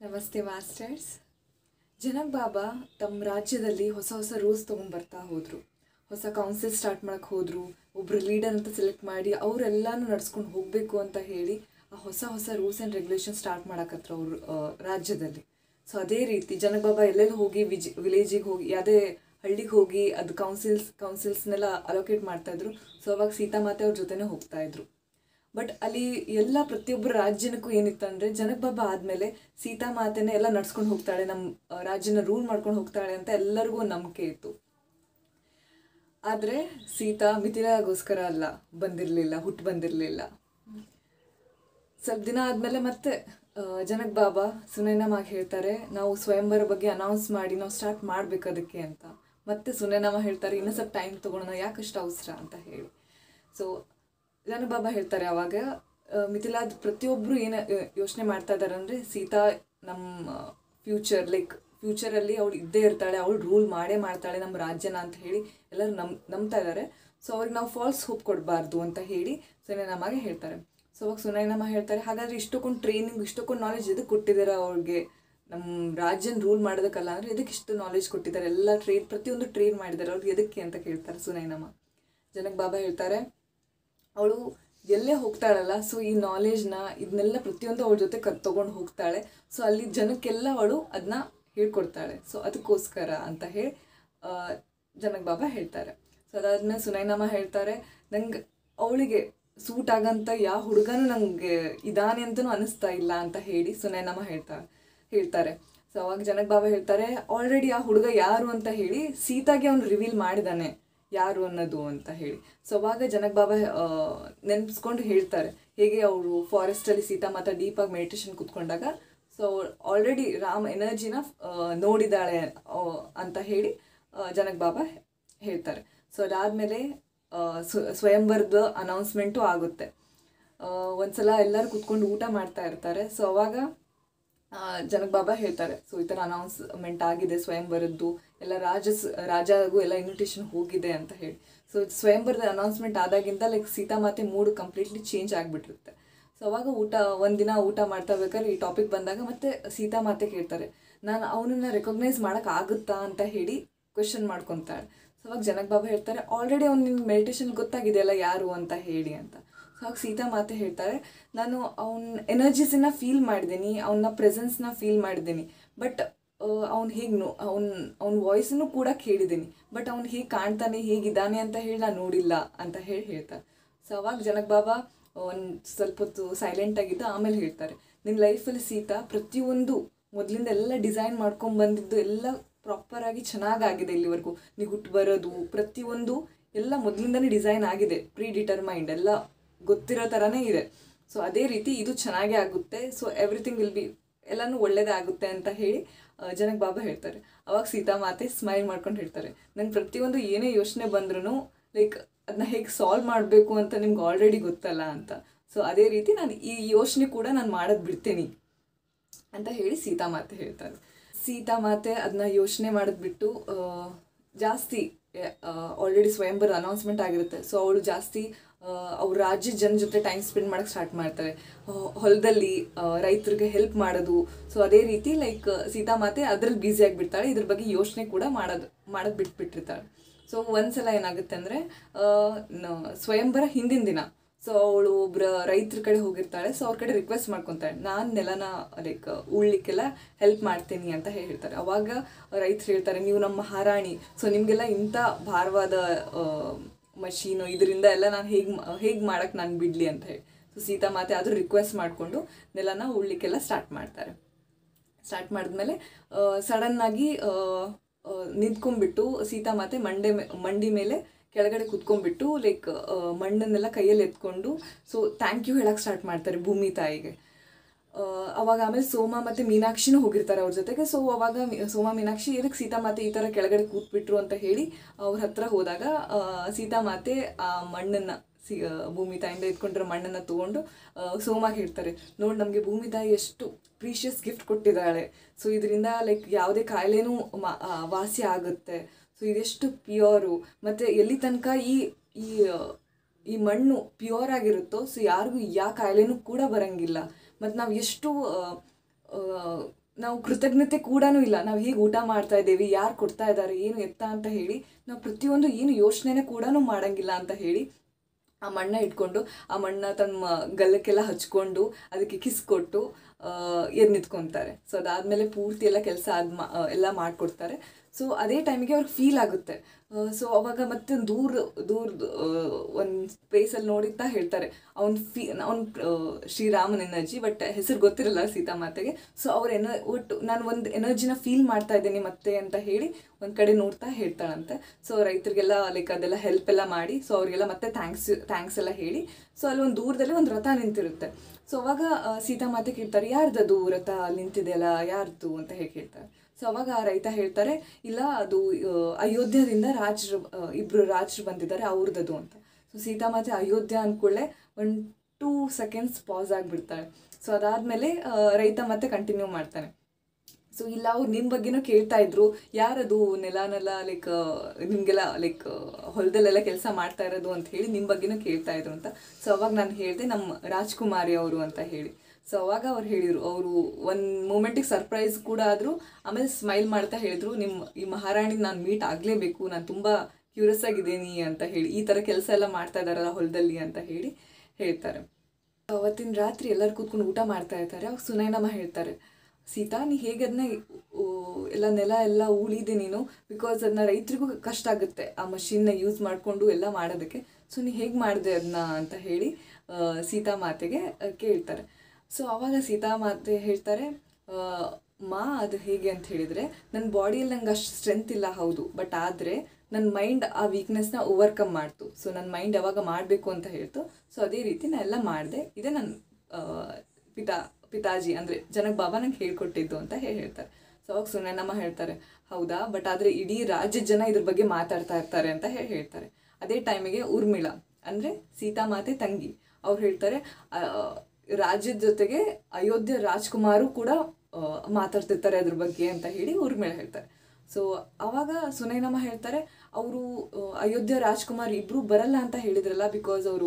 ನಮಸ್ತೆ ಮಾಸ್ಟರ್ಸ್ ಜನಕ್ ಬಾಬಾ ತಮ್ಮ ರಾಜ್ಯದಲ್ಲಿ ಹೊಸ ಹೊಸ ರೂಲ್ಸ್ ತೊಗೊಂಡ್ಬರ್ತಾ ಹೋದರು ಹೊಸ ಕೌನ್ಸಿಲ್ ಸ್ಟಾರ್ಟ್ ಮಾಡಕ್ಕೆ ಹೋದರು ಒಬ್ಬರು ಲೀಡರ್ ಅಂತ ಸೆಲೆಕ್ಟ್ ಮಾಡಿ ಅವರೆಲ್ಲನೂ ನಡ್ಸ್ಕೊಂಡು ಹೋಗಬೇಕು ಅಂತ ಹೇಳಿ ಆ ಹೊಸ ಹೊಸ ರೂಲ್ಸ್ ಆ್ಯಂಡ್ ರೆಗ್ಯುಲೇಷನ್ ಸ್ಟಾರ್ಟ್ ಮಾಡಕತ್ರ ಅವರು ರಾಜ್ಯದಲ್ಲಿ ಸೊ ಅದೇ ರೀತಿ ಜನಕ್ ಬಾಬಾ ಎಲ್ಲೆಲ್ಲಿ ಹೋಗಿ ವಿಜ್ ವಿಲೇಜಿಗೆ ಹೋಗಿ ಯಾವುದೇ ಹಳ್ಳಿಗೆ ಹೋಗಿ ಅದು ಕೌನ್ಸಿಲ್ಸ್ ಕೌನ್ಸಿಲ್ಸ್ನೆಲ್ಲ ಅಲೋಕೇಟ್ ಮಾಡ್ತಾಯಿದ್ರು ಸೊ ಅವಾಗ ಸೀತಾಮಾತೆ ಅವ್ರ ಜೊತೆನೇ ಹೋಗ್ತಾ ಇದ್ರು ಬಟ್ ಅಲ್ಲಿ ಎಲ್ಲ ಪ್ರತಿಯೊಬ್ಬರ ರಾಜ್ಯನಕ್ಕೂ ಏನಿತ್ತಂದ್ರೆ ಜನಕ್ ಬಾಬಾ ಆದಮೇಲೆ ಸೀತಾಮಾತೆನೇ ಎಲ್ಲ ನಡ್ಸ್ಕೊಂಡು ಹೋಗ್ತಾಳೆ ನಮ್ಮ ಆ, ರಾಜ್ಯನ ರೂಲ್ ಮಾಡ್ಕೊಂಡು ಹೋಗ್ತಾಳೆ ಅಂತ ಎಲ್ಲರಿಗೂ ಒಂದ್ ನಂಬಿಕೆ ಇತ್ತು ಆದರೆ ಸೀತಾ ಮಿಥಿಲಾಗೋಸ್ಕರ ಅಲ್ಲ ಬಂದಿರಲಿಲ್ಲ ಹುಟ್ಟು ಬಂದಿರಲಿಲ್ಲ ಸ್ವಲ್ಪ ದಿನ ಆದಮೇಲೆ ಮತ್ತೆ ಆ, ಜನಕ್ ಬಾಬಾ ಸುನೈನಮ್ಮಗೆ ಹೇಳ್ತಾರೆ ನಾವು ಸ್ವಯಂವರ ಬಗ್ಗೆ ಅನೌನ್ಸ್ ಮಾಡಿ ನಾವು ಸ್ಟಾರ್ಟ್ ಮಾಡ್ಬೇಕು ಅದಕ್ಕೆ ಅಂತ ಮತ್ತೆ ಸುನೈನಮ್ಮ ಹೇಳ್ತಾರೆ ಇನ್ನೂ ಸ್ವಲ್ಪ ಟೈಮ್ ತೊಗೊಳೋಣ ಯಾಕಷ್ಟು ಅವಸರ ಅಂತ ಹೇಳಿ ಸೊ ಜನಕ್ ಬಾಬಾ ಹೇಳ್ತಾರೆ ಅವಾಗ ಆ, ಮಿಥಿಲಾದ್ ಪ್ರತಿಯೊಬ್ಬರು ಏನು ಯೋಚನೆ ಮಾಡ್ತಾ ಇದ್ದಾರೆ ಅಂದರೆ ಸೀತಾ ನಮ್ಮ ಫ್ಯೂಚರ್ ಲೈಕ್ ಫ್ಯೂಚರಲ್ಲಿ ಅವಳು ಇದ್ದೇ ಇರ್ತಾಳೆ ಅವಳು ರೂಲ್ ಮಾಡೇ ಮಾಡ್ತಾಳೆ ನಮ್ಮ ರಾಜ್ಯನ ಅಂತ ಹೇಳಿ ಎಲ್ಲರೂ ನಮ್ ನಂಬ್ತಾ ಇದ್ದಾರೆ ಸೊ ಅವ್ರಿಗೆ ನಾವು ಫಾಲ್ಸ್ ಹೋಪ್ ಕೊಡಬಾರ್ದು ಅಂತ ಹೇಳಿ ಸುನೈನಮ್ಮಗೆ ಹೇಳ್ತಾರೆ ಸೊ ಅವಾಗ ಸುನೈನಮ್ಮ ಹೇಳ್ತಾರೆ ಹಾಗಾದ್ರೆ ಇಷ್ಟಕ್ಕೊಂದು ಟ್ರೈನಿಂಗ್ ಇಷ್ಟಕ್ಕೊಂದು ನಾಲೆಜ್ ಎದಕ್ಕೆ ಕೊಟ್ಟಿದ್ದಾರೆ ಅವ್ರಿಗೆ ನಮ್ಮ ರಾಜ್ಯನ ರೂಲ್ ಮಾಡೋದಕ್ಕಲ್ಲ ಅಂದರೆ ಎದಕ್ಕೆ ಇಷ್ಟು ನಾಲೆಜ್ ಕೊಟ್ಟಿದ್ದಾರೆ ಎಲ್ಲ ಟ್ರೈನ್ ಪ್ರತಿಯೊಂದು ಟ್ರೈನ್ ಮಾಡಿದ್ದಾರೆ ಅವ್ರಿಗೆ ಎದಕ್ಕೆ ಅಂತ ಕೇಳ್ತಾರೆ ಸುನೈನಮ್ಮ ಜನಕ್ ಬಾಬಾ ಹೇಳ್ತಾರೆ ಅವಳು ಎಲ್ಲೇ ಹೋಗ್ತಾಳಲ್ಲ ಸೊ ಈ ನಾಲೆಜ್ನ ಇದನ್ನೆಲ್ಲ ಪ್ರತಿಯೊಂದು ಅವಳ ಜೊತೆ ಕ ತೊಗೊಂಡು ಹೋಗ್ತಾಳೆ ಸೊ ಅಲ್ಲಿ ಜನಕ್ಕೆಲ್ಲ ಅವಳು ಅದನ್ನ ಹೇಳ್ಕೊಡ್ತಾಳೆ ಸೊ ಅದಕ್ಕೋಸ್ಕರ ಅಂತ ಹೇಳಿ ಆ, ಜನಕ್ ಬಾಬಾ ಹೇಳ್ತಾರೆ ಸೊ ಅದಾದ್ಮೇಲೆ ಸುನೈನಮ್ಮ ಹೇಳ್ತಾರೆ ನಂಗೆ ಅವಳಿಗೆ ಸೂಟ್ ಆಗಂತ ಯಾವ ಹುಡುಗನೂ ನಂಗೆ ಇದಾನೆ ಅಂತಲೂ ಅನಿಸ್ತಾ ಇಲ್ಲ ಅಂತ ಹೇಳಿ ಸುನೈನಮ್ಮ ಹೇಳ್ತಾರೆ ಹೇಳ್ತಾರೆ ಸೊ ಅವಾಗ ಜನಕ್ ಬಾಬಾ ಹೇಳ್ತಾರೆ ಆಲ್ರೆಡಿ ಆ ಹುಡುಗ ಯಾರು ಅಂತ ಹೇಳಿ ಸೀತಾಗೆ ಅವ್ನು ರಿವೀಲ್ ಮಾಡಿದಾನೆ ಯಾರು ಅನ್ನೋದು ಅಂತ ಹೇಳಿ ಸೊ ಅವಾಗ ಜನಕ್ ಬಾಬಾ ನೆನ್ಪಿಸ್ಕೊಂಡು ಹೇಳ್ತಾರೆ ಹೇಗೆ ಅವರು ಫಾರೆಸ್ಟಲ್ಲಿ ಸೀತಾ ಮಾತಾ ಡೀಪಾಗಿ ಮೆಡಿಟೇಷನ್ ಕೂತ್ಕೊಂಡಾಗ ಸೊ ಆಲ್ರೆಡಿ ರಾಮ್ ಎನರ್ಜಿನ ನೋಡಿದಾಳೆ ಆ, ಅಂತ ಹೇಳಿ ಆ, ಜನಕ್ ಬಾಬಾ ಹೇಳ್ತಾರೆ ಸೊ ಅದಾದಮೇಲೆ ಸ್ವಯಂವರದ ಅನೌನ್ಸ್ಮೆಂಟು ಆಗುತ್ತೆ ಆ, ಒಂದ್ಸಲ ಎಲ್ಲರೂ ಕೂತ್ಕೊಂಡು ಊಟ ಮಾಡ್ತಾ ಇರ್ತಾರೆ ಸೊ ಅವಾಗ ಆ, ಜನಕ್ ಬಾಬಾ ಹೇಳ್ತಾರೆ ಸೊ ಈ ಥರ ಅನೌನ್ಸ್ಮೆಂಟ್ ಆಗಿದೆ ಸ್ವಯಂವರದ್ದು ಎಲ್ಲ ರಾಜ ರಾಜಗೂ ಎಲ್ಲ ಇನ್ವಿಟೇಷನ್ ಹೋಗಿದೆ ಅಂತ ಹೇಳಿ ಸೊ ಸ್ವಯಂವರದ ಅನೌನ್ಸ್ಮೆಂಟ್ ಆದಾಗಿಂದ ಲೈಕ್ ಸೀತಾಮಾತೆ ಮೂಡ್ ಕಂಪ್ಲೀಟ್ಲಿ ಚೇಂಜ್ ಆಗಿಬಿಟ್ಟಿರುತ್ತೆ ಸೊ ಅವಾಗ ಊಟ ಒಂದಿನ ಊಟ ಮಾಡ್ತಾ ಬೇಕಾದ್ರೆ ಈ ಟಾಪಿಕ್ ಬಂದಾಗ ಮತ್ತೆ ಸೀತಾಮಾತೆ ಕೇಳ್ತಾರೆ ನಾನು ಅವನನ್ನ ರೆಕಗ್ನೈಸ್ ಮಾಡೋಕೆ ಆಗುತ್ತಾ ಅಂತ ಹೇಳಿ ಕ್ವೆಶನ್ ಮಾಡ್ಕೊತಾಳೆ ಸೊ ಅವಾಗ ಜನಕ್ ಬಾಬಾ ಹೇಳ್ತಾರೆ ಆಲ್ರೆಡಿ ಅವ್ನು ನಿನ್ನ ಮೆಡಿಟೇಷನ್ ಗೊತ್ತಾಗಿದೆಯಲ್ಲ ಯಾರು ಅಂತ ಹೇಳಿ ಅಂತ ಸೊ ಅವಾಗ ಸೀತಾ ಮಾತೆ ಹೇಳ್ತಾರೆ ನಾನು ಅವನ ಎನರ್ಜೀಸನ್ನ ಫೀಲ್ ಮಾಡಿದ್ದೀನಿ ಅವನ ಪ್ರೆಸೆನ್ಸ್ನ ಫೀಲ್ ಮಾಡಿದ್ದೀನಿ ಬಟ್ ಅವ್ನು ಹೇಗೆ ನೋ ಅವ್ನ ಅವ್ನ ವಾಯ್ಸನ್ನು ಕೂಡ ಕೇಳಿದ್ದೀನಿ ಬಟ್ ಅವ್ನು ಹೇಗೆ ಕಾಣ್ತಾನೆ ಹೇಗಿದ್ದಾನೆ ಅಂತ ಹೇಳಿ ನಾನು ನೋಡಿಲ್ಲ ಅಂತ ಹೇಳಿ ಹೇಳ್ತಾರೆ ಸೊ ಅವಾಗ ಜನಕ್ ಬಾಬಾ ಒಂದು ಸ್ವಲ್ಪ ಹೊತ್ತು ಸೈಲೆಂಟ್ ಆಗಿದ್ದು ಆಮೇಲೆ ಹೇಳ್ತಾರೆ ನಿನ್ನ ಲೈಫಲ್ಲಿ ಸೀತಾ ಪ್ರತಿಯೊಂದು ಮೊದಲಿಂದ ಎಲ್ಲ ಡಿಸೈನ್ ಮಾಡ್ಕೊಂಡು ಬಂದಿದ್ದು ಎಲ್ಲ ಪ್ರಾಪರಾಗಿ ಚೆನ್ನಾಗಾಗಿದೆ ಇಲ್ಲಿವರೆಗೂ ನೀವು ಹುಟ್ಟು ಬರೋದು ಪ್ರತಿಯೊಂದು ಎಲ್ಲ ಮೊದಲಿಂದನೇ ಡಿಸೈನ್ ಆಗಿದೆ ಪ್ರೀ ಡಿಟರ್ಮೈಂಡ್ ಎಲ್ಲ ಗೊತ್ತಿರೋ ಥರನೇ ಇದೆ ಸೊ ಅದೇ ರೀತಿ ಇದು ಚೆನ್ನಾಗೇ ಆಗುತ್ತೆ ಸೊ ಎವ್ರಿಥಿಂಗ್ ವಿಲ್ ಬಿ ಎಲ್ಲನೂ ಒಳ್ಳೇದೇ ಆಗುತ್ತೆ ಅಂತ ಹೇಳಿ ಆ, ಜನಕ್ ಬಾಬಾ ಹೇಳ್ತಾರೆ ಅವಾಗ ಸೀತಾ ಮಾತೆ ಸ್ಮೈಲ್ ಮಾಡ್ಕೊಂಡು ಹೇಳ್ತಾರೆ ನಂಗೆ ಪ್ರತಿಯೊಂದು ಏನೇ ಯೋಚನೆ ಬಂದ್ರೂ ಲೈಕ್ ಅದನ್ನ ಹೇಗೆ ಸಾಲ್ವ್ ಮಾಡಬೇಕು ಅಂತ ನಿಮ್ಗೆ ಆಲ್ರೆಡಿ ಗೊತ್ತಲ್ಲ ಅಂತ ಸೊ ಅದೇ ರೀತಿ ನಾನು ಈ ಯೋಚನೆ ಕೂಡ ನಾನು ಮಾಡೋದು ಬಿಡ್ತೀನಿ ಅಂತ ಹೇಳಿ ಸೀತಾಮಾತೆ ಹೇಳ್ತಾರೆ ಸೀತಾಮಾತೆ ಅದನ್ನ ಯೋಚನೆ ಮಾಡೋದು ಬಿಟ್ಟು ಆ, ಜಾಸ್ತಿ ಆಲ್ರೆಡಿ ಸ್ವಯಂವರ ಅನೌನ್ಸ್ಮೆಂಟ್ ಆಗಿರುತ್ತೆ ಸೊ ಅವಳು ಜಾಸ್ತಿ ಅವ್ರ ರಾಜ್ಯದ ಜನ ಜೊತೆ ಟೈಮ್ ಸ್ಪೆಂಡ್ ಮಾಡೋಕ್ಕೆ ಸ್ಟಾರ್ಟ್ ಮಾಡ್ತಾರೆ ಆ, ಹೊಲದಲ್ಲಿ ರೈತರಿಗೆ ಹೆಲ್ಪ್ ಮಾಡೋದು ಸೊ ಅದೇ ರೀತಿ ಲೈಕ್ ಸೀತಾಮಾತೆ ಅದ್ರಲ್ಲಿ ಬ್ಯುಸಿ ಆಗಿಬಿಡ್ತಾಳೆ ಇದ್ರ ಬಗ್ಗೆ ಯೋಚನೆ ಕೂಡ ಮಾಡೋದು ಮಾಡೋದು ಬಿಟ್ಬಿಟ್ಟಿರ್ತಾಳೆ ಸೊ ಒಂದ್ಸಲ ಏನಾಗುತ್ತೆ ಅಂದರೆ ಸ್ವಯಂವರ ಹಿಂದಿನ ದಿನ ಸೊ ಅವಳು ಒಬ್ರ ರೈತರ ಕಡೆ ಹೋಗಿರ್ತಾಳೆ ಸೊ ಅವ್ರ ಕಡೆ ರಿಕ್ವೆಸ್ಟ್ ಮಾಡ್ಕೊತಾಳೆ ನಾನು ನೆಲನ ಲೈಕ್ ಉಳ್ಲಿಕ್ಕೆಲ್ಲ ಹೆಲ್ಪ್ ಮಾಡ್ತೀನಿ ಅಂತ ಹೇಳ್ತಾರೆ ಅವಾಗ ರೈತರು ಹೇಳ್ತಾರೆ ನೀವು ನಮ್ಮ ಮಹಾರಾಣಿ ಸೊ ನಿಮಗೆಲ್ಲ ಇಂಥ ಭಾರವಾದ ಮಷೀನು ಇದರಿಂದ ಎಲ್ಲ ನಾನು ಹೇಗೆ ಹೇಗೆ ಮಾಡಕ್ಕೆ ನಾನು ಬಿಡಲಿ ಅಂತ ಹೇಳಿ ಸೊ ಸೀತಾ ಮಾತೆ ಆದರೂ ರಿಕ್ವೆಸ್ಟ್ ಮಾಡಿಕೊಂಡು ನೆಲನ ಉಳ್ಲಿಕ್ಕೆಲ್ಲ ಸ್ಟಾರ್ಟ್ ಮಾಡ್ತಾರೆ ಸ್ಟಾರ್ಟ್ ಮಾಡಿದ್ಮೇಲೆ ಸಡನ್ನಾಗಿ ನಿಂತ್ಕೊಂಡ್ಬಿಟ್ಟು ಸೀತಾಮಾತೆ ಮಂಡೆ ಮೇ ಮಂಡಿ ಮೇಲೆ ಕೆಳಗಡೆ ಕುತ್ಕೊಂಡ್ಬಿಟ್ಟು ಲೈಕ್ ಮಣ್ಣನ್ನೆಲ್ಲ ಕೈಯಲ್ಲಿ ಎತ್ಕೊಂಡು ಸೊ ಥ್ಯಾಂಕ್ ಯು ಹೇಳಕ್ಕೆ ಸ್ಟಾರ್ಟ್ ಮಾಡ್ತಾರೆ ಭೂಮಿ ತಾಯಿಗೆ ಆ, ಅವಾಗ ಆಮೇಲೆ ಸೋಮ ಮತ್ತು ಮೀನಾಕ್ಷಿನೂ ಹೋಗಿರ್ತಾರೆ ಅವ್ರ ಜೊತೆಗೆ ಸೊ ಅವಾಗ ಮಿ- ಸೋಮ ಮೀನಾಕ್ಷಿ ಎದಕ್ಕೆ ಸೀತಾಮಾತೆ ಈ ಥರ ಕೆಳಗಡೆ ಕೂತ್ಬಿಟ್ರು ಅಂತ ಹೇಳಿ ಅವ್ರ ಹತ್ರ ಹೋದಾಗ ಆ, ಸೀತಾಮಾತೆ ಆ ಮಣ್ಣನ್ನು ಸಿ ಆ, ಭೂಮಿ ತಾಯಿಯಿಂದ ಇಟ್ಕೊಂಡಿರೋ ಮಣ್ಣನ್ನು ತೊಗೊಂಡು ಸೋಮಾಗೆ ಹೇಳ್ತಾರೆ ನೋಡಿ ನಮಗೆ ಭೂಮಿ ತಾಯಿ ಎಷ್ಟು ಪ್ರೀಷಿಯಸ್ ಗಿಫ್ಟ್ ಕೊಟ್ಟಿದ್ದಾಳೆ ಸೊ ಇದರಿಂದ ಲೈಕ್ ಯಾವುದೇ ಕಾಯಿಲೆನೂ ಮಾ- ಆ, ವಾಸಿ ಆಗುತ್ತೆ ಸೊ ಇದೆಷ್ಟು ಪ್ಯೂರು ಮತ್ತು ಎಲ್ಲಿ ತನಕ ಈ ಈ ಆ, ಈ ಮಣ್ಣು ಪ್ಯೂರ್ ಆಗಿರುತ್ತೋ ಸೊ ಯಾರಿಗೂ ಯಾವ ಕಾಯಿಲೆನೂ ಕೂಡ ಬರಂಗಿಲ್ಲ ಮತ್ತು ನಾವು ಎಷ್ಟು ನಾವು ಕೃತಜ್ಞತೆ ಕೂಡ ಇಲ್ಲ ನಾವು ಹೇಗೆ ಊಟ ಮಾಡ್ತಾ ಇದ್ದೇವೆ ಯಾರು ಕೊಡ್ತಾ ಇದ್ದಾರೆ ಏನು ಎತ್ತ ಅಂತ ಹೇಳಿ ನಾವು ಪ್ರತಿಯೊಂದು ಏನು ಯೋಚನೆನೇ ಕೂಡ ಮಾಡಂಗಿಲ್ಲ ಅಂತ ಹೇಳಿ ಆ ಮಣ್ಣ ಇಟ್ಕೊಂಡು ಆ ಮಣ್ಣ ತಮ್ಮ ಗಲ್ಲಕ್ಕೆಲ್ಲ ಹಚ್ಕೊಂಡು ಅದಕ್ಕೆ ಕಿಸ್ ಕೊಟ್ಟು ಎದ್ದು ನಿಂತ್ಕೊತಾರೆ ಸೊ ಅದಾದಮೇಲೆ ಪೂರ್ತಿ ಎಲ್ಲ ಕೆಲಸ ಆದ ಎಲ್ಲ ಮಾಡಿಕೊಡ್ತಾರೆ ಸೊ ಅದೇ ಟೈಮಿಗೆ ಅವ್ರಿಗೆ ಫೀಲ್ ಆಗುತ್ತೆ ಸೊ ಅವಾಗ ಮತ್ತೆ ದೂರ ದೂರ ಒಂದು ಸ್ಪೇಸಲ್ಲಿ ನೋಡಿತಾ ಹೇಳ್ತಾರೆ ಅವ್ನು ಫೀ ಅವ್ನು ಶ್ರೀರಾಮನ ಎನರ್ಜಿ ಬಟ್ ಹೆಸರು ಗೊತ್ತಿರಲ್ಲ ಸೀತಾಮಾತೆಗೆ ಸೊ ಅವ್ರ ಎನ ಒಟ್ಟು ನಾನು ಒಂದು ಎನರ್ಜಿನ ಫೀಲ್ ಮಾಡ್ತಾ ಇದ್ದೀನಿ ಮತ್ತೆ ಅಂತ ಹೇಳಿ ಒಂದು ಕಡೆ ನೋಡ್ತಾ ಹೇಳ್ತಾಳಂತೆ ಸೊ ರೈತರಿಗೆಲ್ಲ ಲೈಕ್ ಅದೆಲ್ಲ ಹೆಲ್ಪ್ ಎಲ್ಲ ಮಾಡಿ ಸೊ ಅವರಿಗೆಲ್ಲ ಮತ್ತೆ ಥ್ಯಾಂಕ್ಸ್ ಥ್ಯಾಂಕ್ಸ್ ಎಲ್ಲ ಹೇಳಿ ಸೊ ಅಲ್ಲಿ ಒಂದು ದೂರದಲ್ಲಿ ಒಂದು ರಥ ನಿಂತಿರುತ್ತೆ ಸೊ ಅವಾಗ ಆ, ಸೀತಾಮಾತೆ ಕೇಳ್ತಾರೆ ಯಾರ್ದದು ರಥ ಅಲ್ಲಿ ನಿಂತಿದೆಯಲ್ಲ ಯಾರ್ದು ಅಂತ ಹೇಳಿ ಕೇಳ್ತಾರೆ ಸೊ ಅವಾಗ ಆ ರೈತ ಹೇಳ್ತಾರೆ ಇಲ್ಲ ಅದು ಆ, ಅಯೋಧ್ಯದಿಂದ ರಾಜರು ಆ, ಇಬ್ರು ರಾಜರು ಬಂದಿದ್ದಾರೆ ಅವ್ರದ್ದದು ಅಂತ ಸೊ ಸೀತಾಮಾತೆ ಅಯೋಧ್ಯ ಅಂದ್ಕೊಳ್ಳೆ ಒಂದು ಟೂ ಸೆಕೆಂಡ್ಸ್ ಪಾಸ್ ಆಗಿಬಿಡ್ತಾಳೆ ಸೊ ಅದಾದಮೇಲೆ ರೈತ ಮತ್ತೆ ಕಂಟಿನ್ಯೂ ಮಾಡ್ತಾನೆ ಸೊ ಇಲ್ಲ ಅವ್ರು ನಿಮ್ಮ ಬಗ್ಗೆನೂ ಕೇಳ್ತಾ ಇದ್ರು ಯಾರದು ನೆಲನೆಲ್ಲ ಲೈಕ್ ನಿಮಗೆಲ್ಲ ಲೈಕ್ ಹೊಲದಲ್ಲೆಲ್ಲ ಕೆಲಸ ಮಾಡ್ತಾ ಇರೋದು ಅಂತ ಹೇಳಿ ನಿಮ್ಮ ಬಗ್ಗೆನೂ ಕೇಳ್ತಾ ಇದ್ರು ಅಂತ ಸೊ ಅವಾಗ ನಾನು ಹೇಳಿದೆ ನಮ್ಮ ರಾಜ್ಕುಮಾರಿ ಅವರು ಅಂತ ಹೇಳಿ ಸೊ ಅವಾಗ ಅವ್ರು ಹೇಳಿದರು ಅವರು ಒಂದು ಮೂಮೆಂಟಿಗೆ ಸರ್ಪ್ರೈಸ್ ಕೂಡ ಆದರು ಆಮೇಲೆ ಸ್ಮೈಲ್ ಮಾಡ್ತಾ ಹೇಳಿದ್ರು ನಿಮ್ಮ ಈ ಮಹಾರಾಣಿ ನಾನು ಮೀಟ್ ಆಗಲೇಬೇಕು ನಾನು ತುಂಬ ಕ್ಯೂರಿಯಸ್ ಆಗಿದ್ದೀನಿ ಅಂತ ಹೇಳಿ ಈ ಥರ ಕೆಲಸ ಎಲ್ಲ ಮಾಡ್ತಾ ಇದ್ದಾರಲ್ಲ ಹೊಲದಲ್ಲಿ ಅಂತ ಹೇಳಿ ಹೇಳ್ತಾರೆ ಅವತ್ತಿನ ರಾತ್ರಿ ಎಲ್ಲರೂ ಕೂತ್ಕೊಂಡು ಊಟ ಮಾಡ್ತಾ ಇರ್ತಾರೆ ಅವಾಗ ಸುನೈನಮ್ಮ ಹೇಳ್ತಾರೆ ಸೀತಾ ನೀ ಹೇಗೆ ಅದನ್ನ ಎಲ್ಲ ನೆಲ ಎಲ್ಲ ಉಳಿದೆ ನೀನು ಬಿಕಾಸ್ ಅದನ್ನ ರೈತರಿಗೂ ಕಷ್ಟ ಆಗುತ್ತೆ ಆ ಮಷಿನ್ನ ಯೂಸ್ ಮಾಡಿಕೊಂಡು ಎಲ್ಲ ಮಾಡೋದಕ್ಕೆ ಸೊ ನೀ ಹೇಗೆ ಮಾಡಿದೆ ಅದನ್ನ ಅಂತ ಹೇಳಿ ಆ, ಸೀತಾ ಮಾತೆಗೆ ಆ, ಕೇಳ್ತಾರೆ ಸೊ ಅವಾಗ ಸೀತಾ ಮಾತೆ ಹೇಳ್ತಾರೆ ಆ, ಮಾ ಅದು ಹೇಗೆ ಅಂತ ಹೇಳಿದರೆ ನನ್ನ ಬಾಡಿಯಲ್ಲಿ ನಂಗೆ ಅಷ್ಟು ಸ್ಟ್ರೆಂತ್ ಇಲ್ಲ ಹೌದು ಬಟ್ ಆದರೆ ನನ್ನ ಮೈಂಡ್ ಆ ವೀಕ್ನೆಸ್ನ ಓವರ್ಕಮ್ ಮಾಡ್ತು ಸೊ ನನ್ನ ಮೈಂಡ್ ಯಾವಾಗ ಮಾಡಬೇಕು ಅಂತ ಹೇಳ್ತು ಸೊ ಅದೇ ರೀತಿ ನಾನು ಎಲ್ಲ ಮಾಡಿದೆ ಇದೇ ನನ್ನ ಆ, ಪಿತಾ ಪಿತಾಜಿ ಅಂದರೆ ಜನಕ್ ಬಾಬಾ ನಂಗೆ ಹೇಳ್ಕೊಟ್ಟಿದ್ದು ಅಂತ ಹೇಳಿ ಹೇಳ್ತಾರೆ ಸೊ ಅವಾಗ ಸುನೈನಮ್ಮ ಹೇಳ್ತಾರೆ ಹೌದಾ ಬಟ್ ಆದರೆ ಇಡೀ ರಾಜ್ಯದ ಜನ ಇದ್ರ ಬಗ್ಗೆ ಮಾತಾಡ್ತಾ ಇರ್ತಾರೆ ಅಂತ ಹೇಳಿ ಹೇಳ್ತಾರೆ ಅದೇ ಟೈಮಿಗೆ ಊರ್ಮಿಳ ಅಂದರೆ ಸೀತಾಮಾತೆ ತಂಗಿ ಅವ್ರು ಹೇಳ್ತಾರೆ ಆ, ರಾಜ್ಯದ ಜೊತೆಗೆ ಅಯೋಧ್ಯೆ ರಾಜ್ಕುಮಾರು ಕೂಡ ಆ, ಮಾತಾಡ್ತಿರ್ತಾರೆ ಅದ್ರ ಬಗ್ಗೆ ಅಂತ ಹೇಳಿ ಊರ್ಮಿಳ ಹೇಳ್ತಾರೆ ಸೊ ಅವಾಗ ಸುನೈನಮ್ಮ ಹೇಳ್ತಾರೆ ಅವರು ಅಯೋಧ್ಯೆ ರಾಜ್ಕುಮಾರ್ ಇಬ್ರು ಬರಲ್ಲ ಅಂತ ಹೇಳಿದ್ರಲ್ಲ ಬಿಕಾಸ್ ಅವರು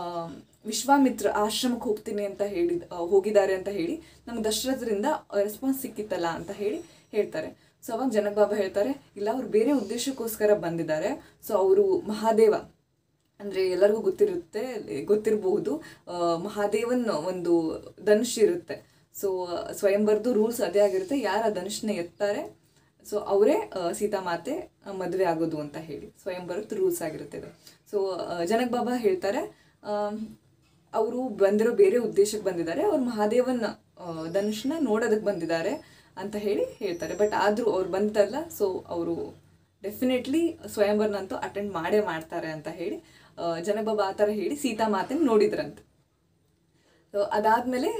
ವಿಶ್ವಾಮಿತ್ರ ಆಶ್ರಮಕ್ಕೆ ಹೋಗ್ತೀನಿ ಅಂತ ಹೇಳಿ ಹೋಗಿದ್ದಾರೆ ಅಂತ ಹೇಳಿ ನಮ್ಗೆ ದಶರಥರಿಂದ ರೆಸ್ಪಾನ್ಸ್ ಸಿಕ್ಕಿತ್ತಲ್ಲ ಅಂತ ಹೇಳಿ ಹೇಳ್ತಾರೆ ಸೊ ಅವಾಗ ಜನಕ್ ಬಾಬಾ ಹೇಳ್ತಾರೆ ಇಲ್ಲ ಅವ್ರು ಬೇರೆ ಉದ್ದೇಶಕ್ಕೋಸ್ಕರ ಬಂದಿದ್ದಾರೆ ಸೊ ಅವರು ಮಹಾದೇವ ಅಂದರೆ ಎಲ್ಲರಿಗೂ ಗೊತ್ತಿರುತ್ತೆ ಗೊತ್ತಿರಬಹುದು ಆ, ಮಹಾದೇವನ್ ಒಂದು ಧನುಷ್ ಇರುತ್ತೆ ಸೊ ಸ್ವಯಂವರ್ದು ರೂಲ್ಸ್ ಅದೇ ಆಗಿರುತ್ತೆ ಯಾರು ಆ ಧನುಷ್ನ ಎತ್ತಾರೆ ಸೊ ಅವರೇ ಸೀತಾಮಾತೆ ಮದುವೆ ಆಗೋದು ಅಂತ ಹೇಳಿ ಸ್ವಯಂವರದ ರೂಲ್ಸ್ ಆಗಿರುತ್ತೆ ಇದು ಸೊ ಜನಕ್ ಬಾಬಾ ಹೇಳ್ತಾರೆ ಅವರು ಬಂದಿರೋ ಬೇರೆ ಉದ್ದೇಶಕ್ಕೆ ಬಂದಿದ್ದಾರೆ ಅವ್ರು ಮಹಾದೇವನ್ ಆ, ಧನುಷ್ನ ನೋಡೋದಕ್ಕೆ ಬಂದಿದ್ದಾರೆ ಅಂತ ಹೇಳಿ ಹೇಳ್ತಾರೆ ಬಟ್ ಆದರೂ ಅವ್ರು ಬಂತಲ್ಲ ಸೊ ಅವರು ಡೆಫಿನೆಟ್ಲಿ ಸ್ವಯಂವರ್ನಂತೂ ಅಟೆಂಡ್ ಮಾಡೇ ಮಾಡ್ತಾರೆ ಅಂತ ಹೇಳಿ ಆ, ಜನಕ್ ಬಾಬಾ ಆ ಥರ ಹೇಳಿ ಸೀತಾ ಮಾತನ್ನು ನೋಡಿದ್ರಂತೆ ಸೊ ಅದಾದಮೇಲೆ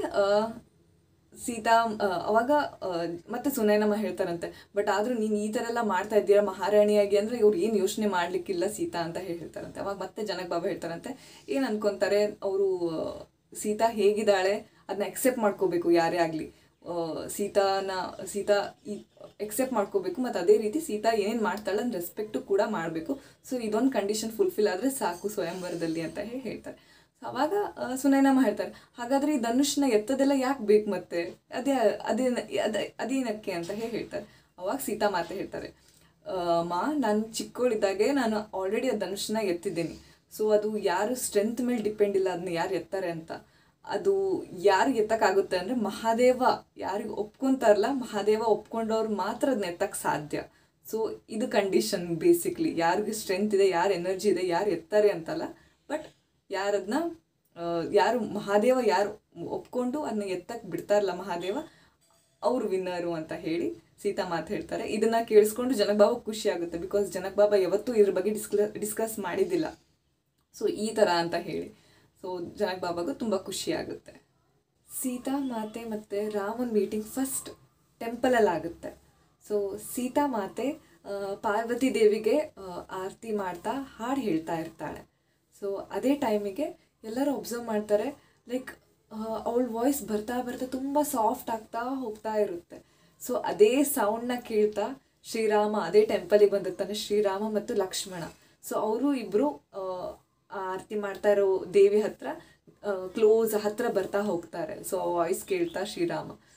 ಸೀತಾ ಆ, ಅವಾಗ ಆ, ಮತ್ತೆ ಸುನೈನಮ್ಮ ಹೇಳ್ತಾರಂತೆ ಬಟ್ ಆದರೂ ನೀನು ಈ ಥರ ಎಲ್ಲ ಮಾಡ್ತಾ ಇದ್ದೀರಾ ಮಹಾರಾಣಿಯಾಗಿ ಅಂದರೆ ಇವ್ರು ಏನು ಯೋಚನೆ ಮಾಡಲಿಕ್ಕಿಲ್ಲ ಸೀತಾ ಅಂತ ಹೇಳಿ ಹೇಳ್ತಾರಂತೆ ಅವಾಗ ಮತ್ತೆ ಜನಕ್ ಬಾಬಾ ಹೇಳ್ತಾರಂತೆ ಏನು ಅನ್ಕೊಂತಾರೆ ಅವರು ಸೀತಾ ಹೇಗಿದ್ದಾಳೆ ಅದನ್ನ ಎಕ್ಸೆಪ್ಟ್ ಮಾಡ್ಕೋಬೇಕು ಯಾರೇ ಆಗಲಿ ಸೀತಾನ ಸೀತಾ ಈ ಎಕ್ಸೆಪ್ಟ್ ಮಾಡ್ಕೋಬೇಕು ಮತ್ತು ಅದೇ ರೀತಿ ಸೀತಾ ಏನೇನು ಮಾಡ್ತಾಳೆ ಅದನ್ನ ರೆಸ್ಪೆಕ್ಟು ಕೂಡ ಮಾಡಬೇಕು ಸೊ ಇದೊಂದು ಕಂಡೀಷನ್ ಫುಲ್ಫಿಲ್ ಆದರೆ ಸಾಕು ಸ್ವಯಂವರದಲ್ಲಿ ಅಂತ ಹೇಳಿ ಹೇಳ್ತಾರೆ ಸೊ ಅವಾಗ ಆ, ಸುನೈನಮ್ಮ ಹೇಳ್ತಾರೆ ಹಾಗಾದ್ರೆ ಈ ಧನುಷ್ನ ಎತ್ತದೆಲ್ಲ ಯಾಕೆ ಬೇಕು ಮತ್ತೆ ಅದೇ ಅದೇ ಅದೇ ಅದೇನಕ್ಕೆ ಅಂತ ಹೇಳಿ ಹೇಳ್ತಾರೆ ಅವಾಗ ಸೀತಾ ಮಾತೆ ಹೇಳ್ತಾರೆ ಆ, ಮಾ ನಾನು ಚಿಕ್ಕವಳಿದ್ದಾಗೆ ನಾನು ಆಲ್ರೆಡಿ ಆ ಧನುಷ್ನ ಎತ್ತಿದ್ದೀನಿ ಸೊ ಅದು ಯಾರು ಸ್ಟ್ರೆಂತ್ ಮೇಲೆ ಡಿಪೆಂಡ್ ಇಲ್ಲ ಅದನ್ನ ಯಾರು ಎತ್ತಾರೆ ಅಂತ ಅದು ಯಾರಿಗೆ ಎತ್ತಕ್ಕಾಗುತ್ತೆ ಅಂದರೆ ಮಹಾದೇವ ಯಾರಿಗೆ ಒಪ್ಕೊಂತಾರಲ್ಲ ಮಹಾದೇವ ಒಪ್ಕೊಂಡವ್ರು ಮಾತ್ರ ಅದನ್ನ ಎತ್ತಕ್ಕೆ ಸಾಧ್ಯ ಸೊ ಇದು ಕಂಡೀಷನ್ ಬೇಸಿಕ್ಲಿ ಯಾರಿಗೆ ಸ್ಟ್ರೆಂತ್ ಇದೆ ಯಾರು ಎನರ್ಜಿ ಇದೆ ಯಾರು ಎತ್ತಾರೆ ಅಂತಲ್ಲ ಬಟ್ ಯಾರದನ್ನ ಯಾರು ಮಹಾದೇವ ಯಾರು ಒಪ್ಕೊಂಡು ಅದನ್ನ ಎತ್ತಕ್ಕೆ ಬಿಡ್ತಾರಲ್ಲ ಮಹಾದೇವ ಅವ್ರು ವಿನ್ನರು ಅಂತ ಹೇಳಿ ಸೀತಾ ಮಾತು ಹೇಳ್ತಾರೆ ಇದನ್ನ ಕೇಳಿಸ್ಕೊಂಡು ಜನಕ್ ಬಾಬಾ ಖುಷಿ ಆಗುತ್ತೆ ಬಿಕಾಸ್ ಜನಕ್ ಬಾಬಾ ಯಾವತ್ತೂ ಇದ್ರ ಬಗ್ಗೆ ಡಿಸ್ಕ್ಲ ಡಿಸ್ಕಸ್ ಮಾಡಿದ್ದಿಲ್ಲ ಸೊ ಈ ಥರ ಅಂತ ಹೇಳಿ ಸೊ ಜನಕ್ ಬಾಬಾಗೂ ತುಂಬ ಖುಷಿ ಆಗುತ್ತೆ ಸೀತಾ ಮಾತೆ ಮತ್ತು ರಾಮನ್ ಮೀಟಿಂಗ್ ಫಸ್ಟ್ ಟೆಂಪಲಲ್ಲಿ ಆಗುತ್ತೆ ಸೊ ಸೀತಾ ಮಾತೆ ಆ, ಪಾರ್ವತಿ ದೇವಿಗೆ ಆ, ಆರತಿ ಮಾಡ್ತಾ ಹಾಡು ಹೇಳ್ತಾ ಇರ್ತಾಳೆ ಸೊ ಅದೇ ಟೈಮಿಗೆ ಎಲ್ಲರೂ ಒಬ್ಸರ್ವ್ ಮಾಡ್ತಾರೆ ಲೈಕ್ ಅವಳ ವಾಯ್ಸ್ ಬರ್ತಾ ಬರ್ತಾ ತುಂಬ ಸಾಫ್ಟ್ ಆಗ್ತಾ ಹೋಗ್ತಾ ಇರುತ್ತೆ ಸೊ ಅದೇ ಸೌಂಡ್ನ ಕೇಳ್ತಾ ಶ್ರೀರಾಮ ಅದೇ ಟೆಂಪಲಿಗೆ ಬಂದಿರ್ತಾನೆ ಶ್ರೀರಾಮ ಮತ್ತು ಲಕ್ಷ್ಮಣ ಸೊ ಅವರು ಇಬ್ಬರು ಆರತಿ ಮಾಡ್ತಾ ಇರೋ ದೇವಿ ಹತ್ರ ಕ್ಲೋಸ್ ಹತ್ರ ಬರ್ತಾ ಹೋಗ್ತಾರೆ ಸೊ ವಾಯ್ಸ್ ಕೇಳ್ತಾ ಶ್ರೀರಾಮ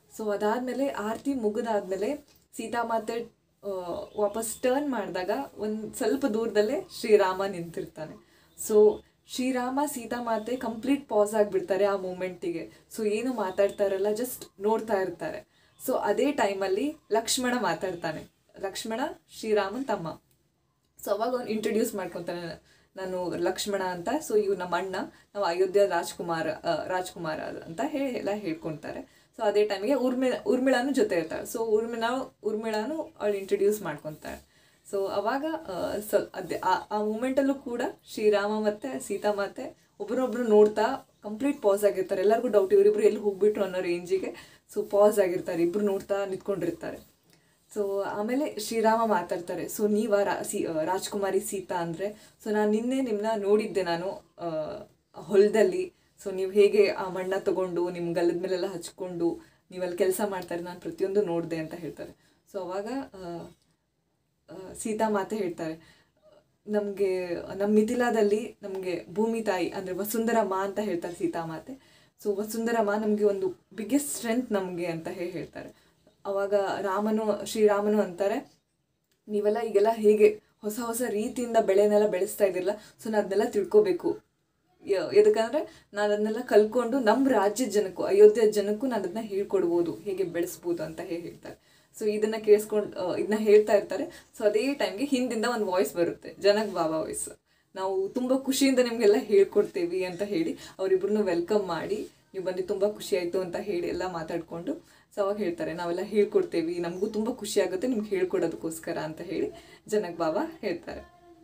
ಸೊ ಅದಾದಮೇಲೆ ಆರತಿ ಮುಗಿದಾದ್ಮೇಲೆ ಸೀತಾಮಾತೆ ಆ, ವಾಪಸ್ ಟರ್ನ್ ಮಾಡಿದಾಗ ಒಂದು ಸ್ವಲ್ಪ ದೂರದಲ್ಲೇ ಶ್ರೀರಾಮ ನಿಂತಿರ್ತಾನೆ ಸೊ ಶ್ರೀರಾಮ ಸೀತಾಮಾತೆ ಕಂಪ್ಲೀಟ್ ಪಾಸ್ ಆಗಿಬಿಡ್ತಾರೆ ಆ ಮೂಮೆಂಟಿಗೆ ಸೊ ಏನು ಮಾತಾಡ್ತಾ ಇರಲ್ಲ ಜಸ್ಟ್ ನೋಡ್ತಾ ಇರ್ತಾರೆ ಸೊ ಅದೇ ಟೈಮಲ್ಲಿ ಲಕ್ಷ್ಮಣ ಮಾತಾಡ್ತಾನೆ ಲಕ್ಷ್ಮಣ ಶ್ರೀರಾಮನ್ ತಮ್ಮ ಸೊ ಅವಾಗ ಅವ್ನು ಇಂಟ್ರೊಡ್ಯೂಸ್ ಮಾಡ್ಕೊತಾನೆ ನಾನು ಲಕ್ಷ್ಮಣ ಅಂತ ಸೊ ಇವ್ ನಮ್ಮ ಅಣ್ಣ ನಾವು ಅಯೋಧ್ಯ ರಾಜ್ಕುಮಾರ ಆ, ರಾಜ್ಕುಮಾರ ಅಂತ ಹೇಳಿ ಎಲ್ಲ ಹೇಳ್ಕೊತಾರೆ ಸೊ ಅದೇ ಟೈಮಿಗೆ ಉರ್ಮಿಳ ಉರ್ಮಿಳಾನು ಜೊತೆ ಇರ್ತಾಳೆ ಸೊ ಉರ್ಮಿಳ ಉರ್ಮಿಳಾನು ಅವಳು ಇಂಟ್ರೊಡ್ಯೂಸ್ ಮಾಡ್ಕೊತಾಳೆ ಸೊ ಅವಾಗ ಆ, ಸ್ವಲ್ಪ ಅದೇ ಆ- ಆ ಮೂಮೆಂಟಲ್ಲೂ ಕೂಡ ಶ್ರೀರಾಮ ಮತ್ತು ಸೀತಾಮಾತೆ ಒಬ್ರೊಬ್ರು ನೋಡ್ತಾ ಕಂಪ್ಲೀಟ್ ಪಾಸ್ ಆಗಿರ್ತಾರೆ ಎಲ್ಲರಿಗೂ ಡೌಟ್ ಇವರಿಬ್ರು ಎಲ್ಲಿ ಹೋಗ್ಬಿಟ್ರು ಅನ್ನೋ ರೇಂಜಿಗೆ ಸೊ ಪಾಸ್ ಆಗಿರ್ತಾರೆ ಇಬ್ರು ನೋಡ್ತಾ ನಿಂತ್ಕೊಂಡಿರ್ತಾರೆ ಸೊ ಆಮೇಲೆ ಶ್ರೀರಾಮ ಮಾತಾಡ್ತಾರೆ ಸೊ ನೀವ ರಾ ಸಿ ಆ, ರಾಜ್ಕುಮಾರಿ ಸೀತಾ ಅಂದರೆ ಸೊ ನಾನು ನಿನ್ನೆ ನಿಮ್ಮನ್ನ ನೋಡಿದ್ದೆ ನಾನು ಆ, ಹೊಲದಲ್ಲಿ ಸೊ ನೀವು ಹೇಗೆ ಆ ಮಣ್ಣ ತಗೊಂಡು ನಿಮ್ಮ ಗಲ್ಲದ ಮೇಲೆಲ್ಲ ಹಚ್ಕೊಂಡು ನೀವಲ್ಲಿ ಕೆಲಸ ಮಾಡ್ತಾರೆ ನಾನು ಪ್ರತಿಯೊಂದು ನೋಡಿದೆ ಅಂತ ಹೇಳ್ತಾರೆ ಸೊ ಅವಾಗ ಆ, ಆ, ಸೀತಾ ಮಾತೆ ಹೇಳ್ತಾರೆ ನಮಗೆ ನಮ್ಮ ಮಿಥಿಲಾದಲ್ಲಿ ನಮಗೆ ಭೂಮಿ ತಾಯಿ ಅಂದರೆ ವಸುಂಧರಮ್ಮ ಅಂತ ಹೇಳ್ತಾರೆ ಸೀತಾ ಮಾತೆ ಸೊ ವಸುಂಧರಮ್ಮ ನಮಗೆ ಒಂದು ಬಿಗ್ಗೆಸ್ಟ್ ಸ್ಟ್ರೆಂತ್ ನಮಗೆ ಅಂತ ಹೇಳಿ ಹೇಳ್ತಾರೆ ಅವಾಗ ರಾಮನು ಶ್ರೀರಾಮನು ಅಂತಾರೆ ನೀವೆಲ್ಲ ಈಗೆಲ್ಲ ಹೇಗೆ ಹೊಸ ಹೊಸ ರೀತಿಯಿಂದ ಬೆಳೆನೆಲ್ಲ ಬೆಳೆಸ್ತಾ ಇದ್ದಿರಲ್ಲ ಸೊ ನಾನು ಅದನ್ನೆಲ್ಲ ತಿಳ್ಕೊಬೇಕು ಯ- ಎದಕ್ಕಂದ್ರೆ ನಾನು ಅದನ್ನೆಲ್ಲ ಕಲ್ಕೊಂಡು ನಮ್ಮ ರಾಜ್ಯದ ಜನಕ್ಕೂ ಅಯೋಧ್ಯೆ ಜನಕ್ಕೂ ನಾನು ಅದನ್ನ ಹೇಳ್ಕೊಡ್ಬೋದು ಹೇಗೆ ಬೆಳೆಸ್ಬೋದು ಅಂತ ಹೇಳಿ ಹೇಳ್ತಾರೆ ಸೊ ಇದನ್ನ ಕೇಳಿಸ್ಕೊಂಡು ಇದನ್ನ ಹೇಳ್ತಾ ಇರ್ತಾರೆ ಸೊ ಅದೇ ಟೈಮ್ಗೆ ಹಿಂದಿಂದ ಒಂದು ವಾಯ್ಸ್ ಬರುತ್ತೆ ಜನಕ್ ಬಾಬಾ ವಾಯ್ಸ್ ನಾವು ತುಂಬ ಖುಷಿಯಿಂದ ನಿಮಗೆಲ್ಲ ಹೇಳ್ಕೊಡ್ತೇವೆ ಅಂತ ಹೇಳಿ ಅವರಿಬ್ರನ್ನೂ ವೆಲ್ಕಮ್ ಮಾಡಿ ನೀವು ಬಂದು ತುಂಬ ಖುಷಿ ಆಯಿತು ಅಂತ ಹೇಳಿ ಎಲ್ಲ ಮಾತಾಡಿಕೊಂಡು ಸೊ ಅವಾಗ ಹೇಳ್ತಾರೆ ನಾವೆಲ್ಲ ಹೇಳ್ಕೊಡ್ತೇವೆ ನಮಗೂ ತುಂಬ ಖುಷಿ ಆಗುತ್ತೆ ನಿಮ್ಗೆ ಹೇಳ್ಕೊಡೋದಕ್ಕೋಸ್ಕರ ಅಂತ ಹೇಳಿ ಜನಕ್ ಬಾಬಾ ಹೇಳ್ತಾರೆ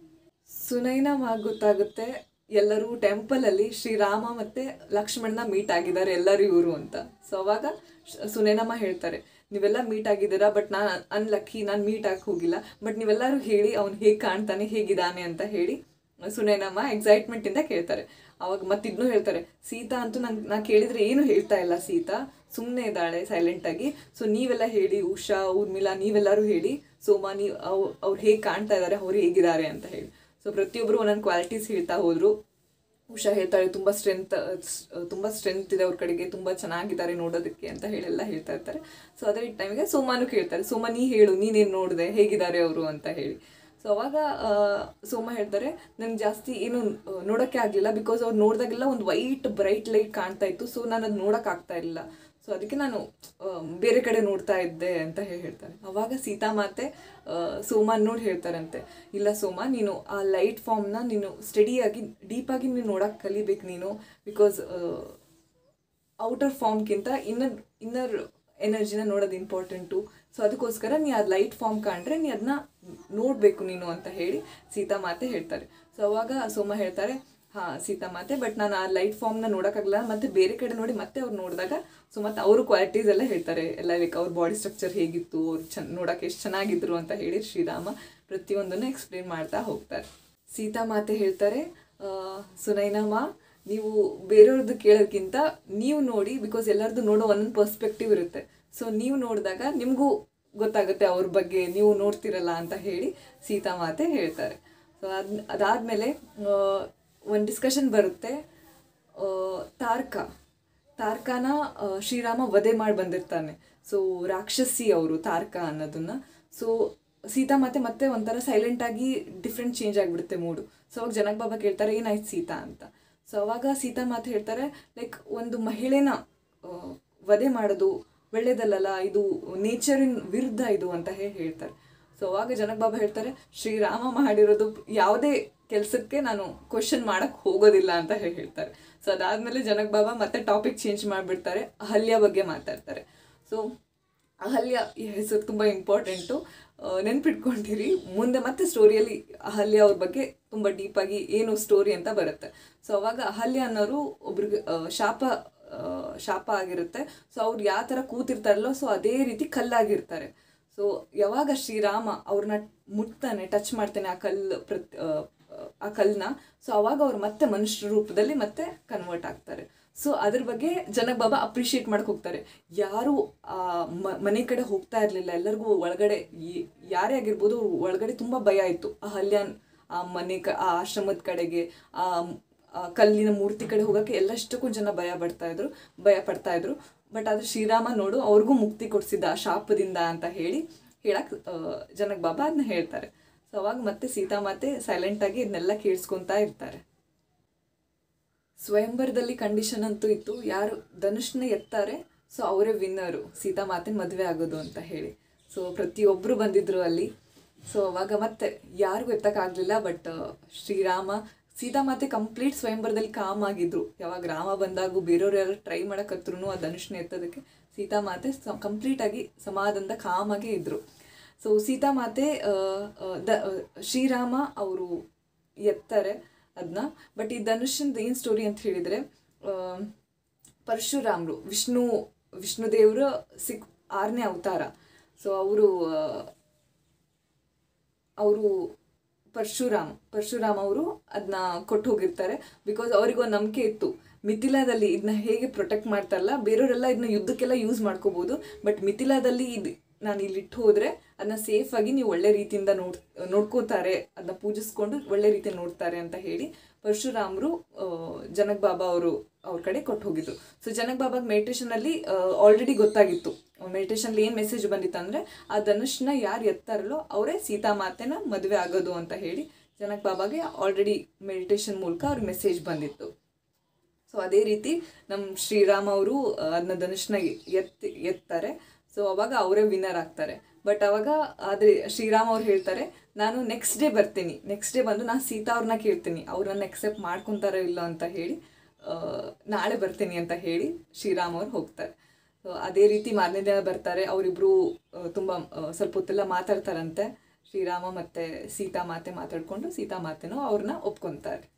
ಸುನೈನ ಗೊತ್ತಾಗುತ್ತೆ ಎಲ್ಲರೂ ಟೆಂಪಲಲ್ಲಿ ಶ್ರೀರಾಮ ಮತ್ತೆ ಲಕ್ಷ್ಮಣನ ಮೀಟ್ ಆಗಿದ್ದಾರೆ ಎಲ್ಲರೂ ಇವರು ಅಂತ ಸೊ ಅವಾಗ ಶ- ಸುನೈನಮ್ಮ ಹೇಳ್ತಾರೆ ನೀವೆಲ್ಲ ಮೀಟ್ ಆಗಿದ್ದೀರಾ ಬಟ್ ನಾನು ಅನ್ಲಕ್ಕಿ ನಾನು ಮೀಟ್ ಆಗಿ ಹೋಗಿಲ್ಲ ಬಟ್ ನೀವೆಲ್ಲರೂ ಹೇಳಿ ಅವ್ನು ಹೇಗೆ ಕಾಣ್ತಾನೆ ಹೇಗಿದ್ದಾನೆ ಅಂತ ಹೇಳಿ ಸುನೈನಮ್ಮ ಎಕ್ಸೈಟ್ಮೆಂಟ್ ಇಂದ ಕೇಳ್ತಾರೆ ಅವಾಗ ಮತ್ತೆ ಇದನ್ನು ಹೇಳ್ತಾರೆ ಸೀತಾ ಅಂತೂ ನಂಗೆ ನಾ ಕೇಳಿದ್ರೆ ಏನು ಹೇಳ್ತಾ ಇಲ್ಲ ಸೀತಾ ಸುಮ್ಮನೆ ಇದ್ದಾಳೆ ಸೈಲೆಂಟ್ ಆಗಿ ಸೊ ನೀವೆಲ್ಲ ಹೇಳಿ ಉಷಾ ಊರ್ಮಿಳಾ ನೀವೆಲ್ಲರೂ ಹೇಳಿ ಸೋಮಾ ನೀವು ಅವ್ರು ಹೇಗೆ ಕಾಣ್ತಾ ಇದ್ದಾರೆ ಅವ್ರು ಹೇಗಿದ್ದಾರೆ ಅಂತ ಹೇಳಿ ಸೊ ಪ್ರತಿಯೊಬ್ಬರು ಒಂದೊಂದು ಕ್ವಾಲಿಟೀಸ್ ಹೇಳ್ತಾ ಹೋದ್ರು ಉಷಾ ಹೇಳ್ತಾಳೆ ತುಂಬ ಸ್ಟ್ರೆಂತ್ ತುಂಬ ಸ್ಟ್ರೆಂತ್ ಇದೆ ಅವ್ರ ಕಡೆಗೆ ತುಂಬ ಚೆನ್ನಾಗಿದ್ದಾರೆ ನೋಡೋದಕ್ಕೆ ಅಂತ ಹೇಳೆಲ್ಲ ಹೇಳ್ತಾ ಇರ್ತಾರೆ ಸೊ ಅದೇ ಟೈಮಿಗೆ ಸೋಮಾನು ಕೇಳ್ತಾರೆ ಸೋಮ ನೀ ಹೇಳು ನೀನೇನು ನೋಡಿದೆ ಹೇಗಿದ್ದಾರೆ ಅವರು ಅಂತ ಹೇಳಿ ಸೊ ಅವಾಗ ಆ, ಸೋಮ ಹೇಳ್ತಾರೆ ನನಗೆ ಜಾಸ್ತಿ ಏನು ಆ, ನೋಡೋಕ್ಕೆ ಆಗಲಿಲ್ಲ ಬಿಕಾಸ್ ಅವ್ರು ನೋಡಿದಾಗೆಲ್ಲ ಒಂದು ವೈಟ್ ಬ್ರೈಟ್ ಲೈಟ್ ಕಾಣ್ತಾ ಇತ್ತು ಸೊ ನಾನು ಅದು ನೋಡೋಕ್ಕಾಗ್ತಾ ಇಲ್ಲ ಸೊ ಅದಕ್ಕೆ ನಾನು ಆ, ಬೇರೆ ಕಡೆ ನೋಡ್ತಾ ಇದ್ದೆ ಅಂತ ಹೇಳಿ ಹೇಳ್ತಾರೆ ಅವಾಗ ಸೀತಾಮಾತೆ ಆ, ಸೋಮನ್ ನೋಡಿ ಹೇಳ್ತಾರಂತೆ ಇಲ್ಲ ಸೋಮ ನೀನು ಆ ಲೈಟ್ ಫಾರ್ಮ್ನ ನೀನು ಸ್ಟಡಿಯಾಗಿ ಡೀಪಾಗಿ ನೀನು ನೋಡೋಕೆ ಕಲಿಬೇಕು ನೀನು ಬಿಕಾಸ್ ಔಟರ್ ಫಾರ್ಮ್ಗಿಂತ ಇನ್ನರ್ ಇನ್ನರ್ ಎನರ್ಜಿನ ನೋಡೋದು ಇಂಪಾರ್ಟೆಂಟು ಸೊ ಅದಕ್ಕೋಸ್ಕರ ನೀ ಅದು ಲೈಟ್ ಫಾರ್ಮ್ ಕಂಡ್ರೆ ನೀ ಅದನ್ನ ನೋಡಬೇಕು ನೀನು ಅಂತ ಹೇಳಿ ಸೀತಾಮಾತೆ ಹೇಳ್ತಾರೆ ಸೊ ಅವಾಗ ಸೋಮ ಹೇಳ್ತಾರೆ ಹಾಂ ಸೀತಾಮಾತೆ ಬಟ್ ನಾನು ಆ ಲೈಟ್ ಫಾರ್ಮ್ನ ನೋಡೋಕ್ಕಾಗಲ್ಲ ಮತ್ತೆ ಬೇರೆ ಕಡೆ ನೋಡಿ ಮತ್ತೆ ಅವ್ರು ನೋಡಿದಾಗ ಸೊ ಮತ್ತೆ ಅವರು ಕ್ವಾಲಿಟೀಸ್ ಎಲ್ಲ ಹೇಳ್ತಾರೆ ಎಲ್ಲ ಲೈಕ್ ಅವ್ರ ಬಾಡಿ ಸ್ಟ್ರಕ್ಚರ್ ಹೇಗಿತ್ತು ಅವ್ರು ಚೆನ್ನ ನೋಡೋಕೆ ಎಷ್ಟು ಚೆನ್ನಾಗಿದ್ರು ಅಂತ ಹೇಳಿ ಶ್ರೀರಾಮ ಪ್ರತಿಯೊಂದನ್ನು ಎಕ್ಸ್ಪ್ಲೇನ್ ಮಾಡ್ತಾ ಹೋಗ್ತಾರೆ ಸೀತಾಮಾತೆ ಹೇಳ್ತಾರೆ ಆ, ಸುನೈನಮ್ಮ ನೀವು ಬೇರೆಯವ್ರದ್ದು ಕೇಳೋದಕ್ಕಿಂತ ನೀವು ನೋಡಿ ಬಿಕಾಸ್ ಎಲ್ಲರದ್ದು ನೋಡೋ ಒಂದೊಂದು ಪರ್ಸ್ಪೆಕ್ಟಿವ್ ಇರುತ್ತೆ ಸೊ ನೀವು ನೋಡಿದಾಗ ನಿಮಗೂ ಗೊತ್ತಾಗುತ್ತೆ ಅವ್ರ ಬಗ್ಗೆ ನೀವು ನೋಡ್ತಿರಲ್ಲ ಅಂತ ಹೇಳಿ ಸೀತಾಮಾತೆ ಹೇಳ್ತಾರೆ ಸೊ ಅದ್ ಅದಾದಮೇಲೆ ಒಂದು ಡಿಸ್ಕಷನ್ ಬರುತ್ತೆ ಆ, ತಾರ್ಕ ತಾರ್ಕಾನ ಆ, ಶ್ರೀರಾಮ ವಧೆ ಮಾಡಿ ಬಂದಿರ್ತಾನೆ ಸೊ ರಾಕ್ಷಸಿ ಅವರು ತಾರ್ಕ ಅನ್ನೋದನ್ನ ಸೊ ಸೀತಾ ಮತ್ತೆ ಮತ್ತೆ ಒಂಥರ ಸೈಲೆಂಟ್ ಆಗಿ ಡಿಫ್ರೆಂಟ್ ಚೇಂಜ್ ಆಗಿಬಿಡುತ್ತೆ ಮೂಡು ಸೊ ಅವಾಗ ಜನಕ್ ಬಾಬಾ ಕೇಳ್ತಾರೆ ಏನಾಯ್ತು ಸೀತಾ ಅಂತ ಸೊ ಅವಾಗ ಸೀತಾ ಮಾತು ಹೇಳ್ತಾರೆ ಲೈಕ್ ಒಂದು ಮಹಿಳೆನ ಆ, ವಧೆ ಮಾಡೋದು ಒಳ್ಳೇದಲ್ಲಲ್ಲ ಇದು ನೇಚರಿನ ವಿರುದ್ಧ ಇದು ಅಂತ ಹೇಳಿ ಹೇಳ್ತಾರೆ ಸೊ ಅವಾಗ ಜನಕ್ ಬಾಬಾ ಹೇಳ್ತಾರೆ ಶ್ರೀರಾಮ ಮಾಡಿರೋದು ಯಾವುದೇ ಕೆಲಸಕ್ಕೆ ನಾನು ಕ್ವಶನ್ ಮಾಡಕ್ ಹೋಗೋದಿಲ್ಲ ಅಂತ ಹೇಳಿ ಹೇಳ್ತಾರೆ ಸೊ ಅದಾದ್ಮೇಲೆ ಜನಕ್ ಬಾಬಾ ಮತ್ತೆ ಟಾಪಿಕ್ ಚೇಂಜ್ ಮಾಡಿಬಿಡ್ತಾರೆ ಅಹಲ್ಯ ಬಗ್ಗೆ ಮಾತಾಡ್ತಾರೆ ಸೊ ಅಹಲ್ಯ ಈ ಹೆಸರು ತುಂಬ ಇಂಪಾರ್ಟೆಂಟು ನೆನ್ಪಿಟ್ಕೊಂಡಿರಿ ಮುಂದೆ ಮತ್ತೆ ಸ್ಟೋರಿಯಲ್ಲಿ ಅಹಲ್ಯ ಅವ್ರ ಬಗ್ಗೆ ತುಂಬ ಡೀಪಾಗಿ ಏನು ಸ್ಟೋರಿ ಅಂತ ಬರುತ್ತೆ ಸೊ ಅವಾಗ ಅಹಲ್ಯ ಅನ್ನೋರು ಒಬ್ರಿಗೆ ಆ, ಶಾಪ ಆ, ಶಾಪ ಆಗಿರುತ್ತೆ ಸೊ ಅವ್ರು ಯಾವ ಥರ ಕೂತಿರ್ತಾರಲ್ಲೋ ಸೊ ಅದೇ ರೀತಿ ಕಲ್ಲಾಗಿರ್ತಾರೆ ಸೊ ಯಾವಾಗ ಶ್ರೀರಾಮ ಅವ್ರನ್ನ ಮುಟ್ತಾನೆ ಟಚ್ ಮಾಡ್ತಾನೆ ಆ ಕಲ್ಲು ಪ್ರತ್ ಆ, ಆ ಕಲ್ಲನ್ನ ಸೊ ಅವಾಗ ಅವ್ರು ಮತ್ತೆ ಮನುಷ್ಯ ರೂಪದಲ್ಲಿ ಮತ್ತೆ ಕನ್ವರ್ಟ್ ಆಗ್ತಾರೆ ಸೊ ಅದ್ರ ಬಗ್ಗೆ ಜನಕ್ ಬಾಬಾ ಅಪ್ರಿಷಿಯೇಟ್ ಮಾಡಕ್ ಹೋಗ್ತಾರೆ ಯಾರು ಆ ಮ- ಮನೆ ಕಡೆ ಹೋಗ್ತಾ ಇರಲಿಲ್ಲ ಎಲ್ಲರಿಗೂ ಒಳಗಡೆ ಈ- ಯಾರೇ ಆಗಿರ್ಬೋದು ಒಳಗಡೆ ತುಂಬ ಭಯ ಇತ್ತು ಆ ಹಲ್ಯಾನ್ ಆ ಮನೆ ಕ ಆ ಆಶ್ರಮದ ಕಡೆಗೆ ಆ ಆ ಕಲ್ಲಿನ ಮೂರ್ತಿ ಕಡೆ ಹೋಗೋಕ್ಕೆ ಎಲ್ಲಷ್ಟಕ್ಕೂ ಜನ ಭಯ ಪಡ್ತಾ ಇದ್ರು ಭಯ ಪಡ್ತಾ ಇದ್ರು ಬಟ್ ಆದ್ರೆ ಶ್ರೀರಾಮ ನೋಡು ಅವ್ರಿಗೂ ಮುಕ್ತಿ ಕೊಡಿಸಿದ ಆ ಶಾಪದಿಂದ ಅಂತ ಹೇಳಿ ಹೇಳಕ್ ಆ, ಜನಕ್ ಬಾಬಾ ಅದನ್ನ ಹೇಳ್ತಾರೆ ಸೊ ಅವಾಗ ಮತ್ತೆ ಸೀತಾಮಾತೆ ಸೈಲೆಂಟಾಗಿ ಇದನ್ನೆಲ್ಲ ಕೇಳಿಸ್ಕೊತಾ ಇರ್ತಾರೆ ಸ್ವಯಂವರದಲ್ಲಿ ಕಂಡೀಷನ್ ಅಂತೂ ಇತ್ತು ಯಾರು ಧನುಷ್ನ ಎತ್ತಾರೆ ಸೊ ಅವರೇ ವಿನ್ನರು ಸೀತಾಮಾತೆ ಮದುವೆ ಆಗೋದು ಅಂತ ಹೇಳಿ ಸೊ ಪ್ರತಿಯೊಬ್ಬರು ಬಂದಿದ್ರು ಅಲ್ಲಿ ಸೊ ಅವಾಗ ಮತ್ತೆ ಯಾರಿಗೂ ಎತ್ತಕ್ಕಾಗಲಿಲ್ಲ ಬಟ್ ಶ್ರೀರಾಮ ಸೀತಾಮಾತೆ ಕಂಪ್ಲೀಟ್ ಸ್ವಯಂವರದಲ್ಲಿ ಕಾಮ್ ಆಗಿದ್ರು ಯಾವಾಗ ರಾಮ ಬಂದಾಗೂ ಬೇರೆಯವ್ರು ಯಾರು ಟ್ರೈ ಮಾಡಕತ್ರು ಆ ಧನುಷ್ನ ಎತ್ತೋದಕ್ಕೆ ಸೀತಾಮಾತೆ ಕಂಪ್ಲೀಟಾಗಿ ಸಮಾಧಾನದ ಕಾಮಾಗೇ ಇದ್ರು ಸೊ ಸೀತಾಮಾತೆ ಆ, ಆ, ದ ಆ, ಶ್ರೀರಾಮ ಅವರು ಎತ್ತಾರೆ ಅದನ್ನ ಬಟ್ ಈ ಧನುಷಂದು ಏನು ಸ್ಟೋರಿ ಅಂತ ಹೇಳಿದರೆ ಪರಶುರಾಮರು ವಿಷ್ಣು ವಿಷ್ಣು ದೇವರ ಸಿಕ್ ಆರನೇ ಅವತಾರ ಸೊ ಅವರು ಅವರು ಪರಶುರಾಮ್ ಪರಶುರಾಮ್ ಅವರು ಅದನ್ನ ಕೊಟ್ಟು ಹೋಗಿರ್ತಾರೆ ಬಿಕಾಸ್ ಅವ್ರಿಗೆ ಒಂದು ನಂಬಿಕೆ ಇತ್ತು ಮಿಥಿಲಾದಲ್ಲಿ ಇದನ್ನ ಹೇಗೆ ಪ್ರೊಟೆಕ್ಟ್ ಮಾಡ್ತಾರಲ್ಲ ಬೇರೆಯವರೆಲ್ಲ ಇದನ್ನ ಯುದ್ಧಕ್ಕೆಲ್ಲ ಯೂಸ್ ಮಾಡ್ಕೋಬೋದು ಬಟ್ ಮಿಥಿಲಾದಲ್ಲಿ ಇದು ನಾನು ಇಲ್ಲಿ ಇಟ್ಟು ಹೋದ್ರೆ ಅದನ್ನ ಸೇಫಾಗಿ ನೀವು ಒಳ್ಳೆ ರೀತಿಯಿಂದ ನೋಡ್ ನೋಡ್ಕೋತಾರೆ ಅದನ್ನ ಪೂಜಿಸ್ಕೊಂಡು ಒಳ್ಳೆ ರೀತಿಯಲ್ಲಿ ನೋಡ್ತಾರೆ ಅಂತ ಹೇಳಿ ಪರಶುರಾಮರು ಆ, ಜನಕ್ ಬಾಬಾ ಅವರು ಅವ್ರ ಕಡೆ ಕೊಟ್ಟು ಹೋಗಿದ್ರು ಸೊ ಜನಕ್ ಬಾಬಾಗ್ ಮೆಡಿಟೇಷನ್ ಅಲ್ಲಿ ಆಲ್ರೆಡಿ ಗೊತ್ತಾಗಿತ್ತು ಮೆಡಿಟೇಷನ್ ಏನು ಮೆಸೇಜ್ ಬಂದಿತ್ತು ಅಂದ್ರೆ ಆ ಧನುಷ್ನ ಯಾರು ಎತ್ತಾರಲ್ಲೋ ಅವರೇ ಸೀತಾಮಾತೆನ ಮದುವೆ ಆಗೋದು ಅಂತ ಹೇಳಿ ಜನಕ್ ಬಾಬಾಗೆ ಆಲ್ರೆಡಿ ಮೆಡಿಟೇಷನ್ ಮೂಲಕ ಅವ್ರಿಗೆ ಮೆಸೇಜ್ ಬಂದಿತ್ತು ಸೊ ಅದೇ ರೀತಿ ನಮ್ಮ ಶ್ರೀರಾಮ್ ಅವರು ಅದನ್ನ ಧನುಷ್ನ ಎತ್ತಿ ಎತ್ತಾರೆ ಸೊ ಅವಾಗ ಅವರೇ ವಿನ್ನರ್ ಆಗ್ತಾರೆ ಬಟ್ ಅವಾಗ ಆದರೆ ಶ್ರೀರಾಮ್ ಅವ್ರು ಹೇಳ್ತಾರೆ ನಾನು ನೆಕ್ಸ್ಟ್ ಡೇ ಬರ್ತೀನಿ ನೆಕ್ಸ್ಟ್ ಡೇ ಬಂದು ನಾನು ಸೀತಾ ಅವ್ರನ್ನ ಕೇಳ್ತೀನಿ ಅವ್ರು ನನ್ನ ಎಕ್ಸೆಪ್ಟ್ ಮಾಡ್ಕೊತಾರೋ ಇಲ್ಲೋ ಅಂತ ಹೇಳಿ ಆ, ನಾಳೆ ಬರ್ತೀನಿ ಅಂತ ಹೇಳಿ ಶ್ರೀರಾಮ್ ಅವ್ರು ಹೋಗ್ತಾರೆ ಸೊ ಅದೇ ರೀತಿ ಮಾರನೇ ದಿನ ಬರ್ತಾರೆ ಅವರಿಬ್ಬರು ತುಂಬ ಆ, ಸ್ವಲ್ಪ ಹೊತ್ತೆಲ್ಲ ಮಾತಾಡ್ತಾರಂತೆ ಶ್ರೀರಾಮ ಮತ್ತು ಸೀತಾ ಮಾತೆ ಮಾತಾಡ್ಕೊಂಡು ಸೀತಾ ಮಾತೆನೂ ಅವ್ರನ್ನ ಒಪ್ಕೊತಾರೆ